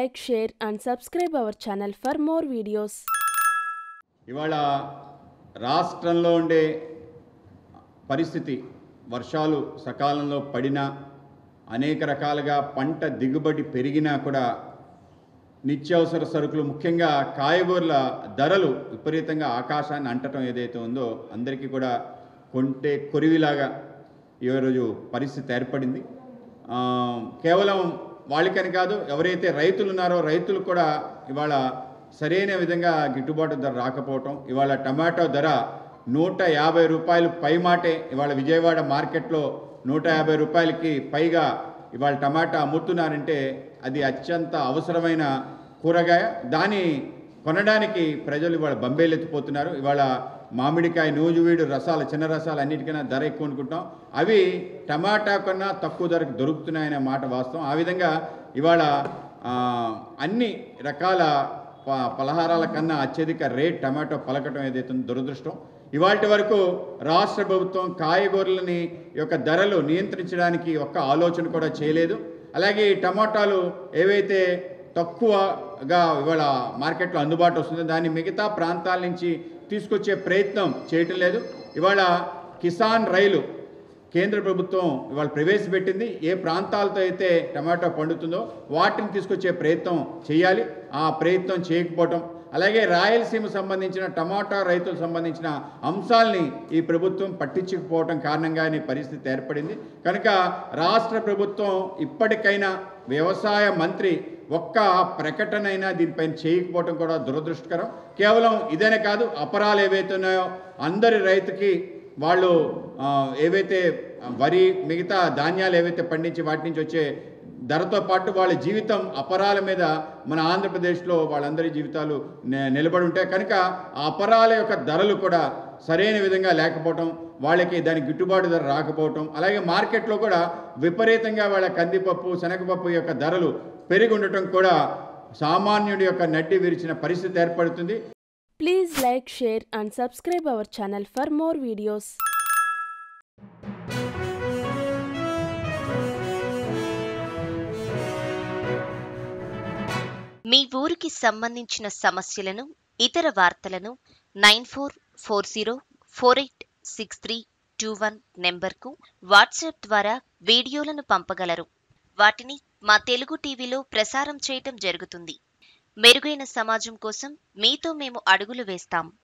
like, share, and subscribe our channel for more videos. ఇవాళ రాష్ట్రంలో ఉండే పరిస్థితి వర్షాలు సకాలంలో పడినా అనేక రకాలుగా పంట దిగుబడి పెరిగినా కూడా నిత్యావసర సరుకులు ముఖ్యంగా కాయగూరల ధరలు విపరీతంగా ఆకాశాన్ని అంటటం ఏదైతే ఉందో అందరికీ కూడా కొంటే కొరివిలాగా ఈరోజు పరిస్థితి ఏర్పడింది ఆ, కేవలం వాళ్ళకని కాదు ఎవరైతే రైతులు ఉన్నారో రైతులు కూడా ఇవాళ సరైన విధంగా గిట్టుబాటు ధర రాకపోవటం ఇవాళ టమాటో ధర నూట యాభై రూపాయలు పైమాటే ఇవాళ విజయవాడ మార్కెట్లో నూట యాభై రూపాయలకి పైగా ఇవాళ టమాటా అమ్ముతున్నారంటే అది అత్యంత అవసరమైన కూరగాయ దాన్ని కొనడానికి ప్రజలు ఇవాళ బంబేలు ఎత్తిపోతున్నారు ఇవాళ మామిడికాయ నూజువీడు రసాలు చిన్న రసాలు అన్నిటికన్నా ధర ఎక్కువ అనుకుంటాం అవి టమాటా కన్నా తక్కువ ధరకు దొరుకుతున్నాయనే మాట వాస్తవం ఆ విధంగా ఇవాళ ఆ, అన్ని రకాల ప- పలహారాల కన్నా అత్యధిక రేట్ టమాటో పలకటం ఏదైతే ఉందో దురదృష్టం ఇవాటి వరకు రాష్ట్ర ప్రభుత్వం కాయగూరలని యొక్క ధరలు నియంత్రించడానికి ఒక్క ఆలోచన కూడా చేయలేదు అలాగే ఈ టమాటాలు ఏవైతే తక్కువగా ఇవాళ మార్కెట్లో అందుబాటు వస్తుందో దాన్ని మిగతా ప్రాంతాల నుంచి తీసుకొచ్చే ప్రయత్నం చేయటం లేదు ఇవాళ కిసాన్ రైలు కేంద్ర ప్రభుత్వం ఇవాళ ప్రవేశపెట్టింది ఏ ప్రాంతాలతో అయితే టమాటో పండుతుందో వాటిని తీసుకొచ్చే ప్రయత్నం చేయాలి ఆ ప్రయత్నం చేయకపోవటం అలాగే రాయలసీమ సంబంధించిన టమాటా రైతులకు సంబంధించిన అంశాలని ఈ ప్రభుత్వం పట్టించకపోవటం కారణంగానే పరిస్థితి ఏర్పడింది కనుక రాష్ట్ర ప్రభుత్వం ఇప్పటికైనా వ్యవసాయ మంత్రి ఒక్క ప్రకటనైనా దీనిపైన చేయకపోవటం కూడా దురదృష్టకరం కేవలం ఇదేనే కాదు అపరాలు ఏవైతే ఉన్నాయో అందరి రైతుకి వాళ్ళు ఆ, ఏవైతే వరి మిగతా ధాన్యాలు ఏవైతే పండించి వాటి నుంచి వచ్చే ధరతో పాటు వాళ్ళ జీవితం అపరాల మీద మన ఆంధ్రప్రదేశ్లో వాళ్ళందరి జీవితాలు నే- నిలబడి ఉంటాయి కనుక ఆ అపరాల యొక్క ధరలు కూడా సరైన విధంగా లేకపోవటం వాళ్ళకి దాని గిట్టుబాటు ధర రాకపోవటం అలాగే మార్కెట్లో కూడా విపరీతంగా వాళ్ళ కందిపప్పు శనగపప్పు యొక్క ధరలు పెరిగి ఉండటం కూడా సామాన్యుడి యొక్క నడ్డి విరిచిన పరిస్థితి ఏర్పడుతుంది Please like, share, and subscribe our channel for more videos. మీ ఊరికి సంబంధించిన సమస్యలను ఇతర వార్తలను nine four four zero four eight six three two one నెంబర్కు వాట్సాప్ ద్వారా వీడియోలను పంపగలరు వాటిని మా తెలుగు టీవీలో ప్రసారం చేయటం జరుగుతుంది మెరుగైన సమాజం కోసం మీతో మేము అడుగులు వేస్తాం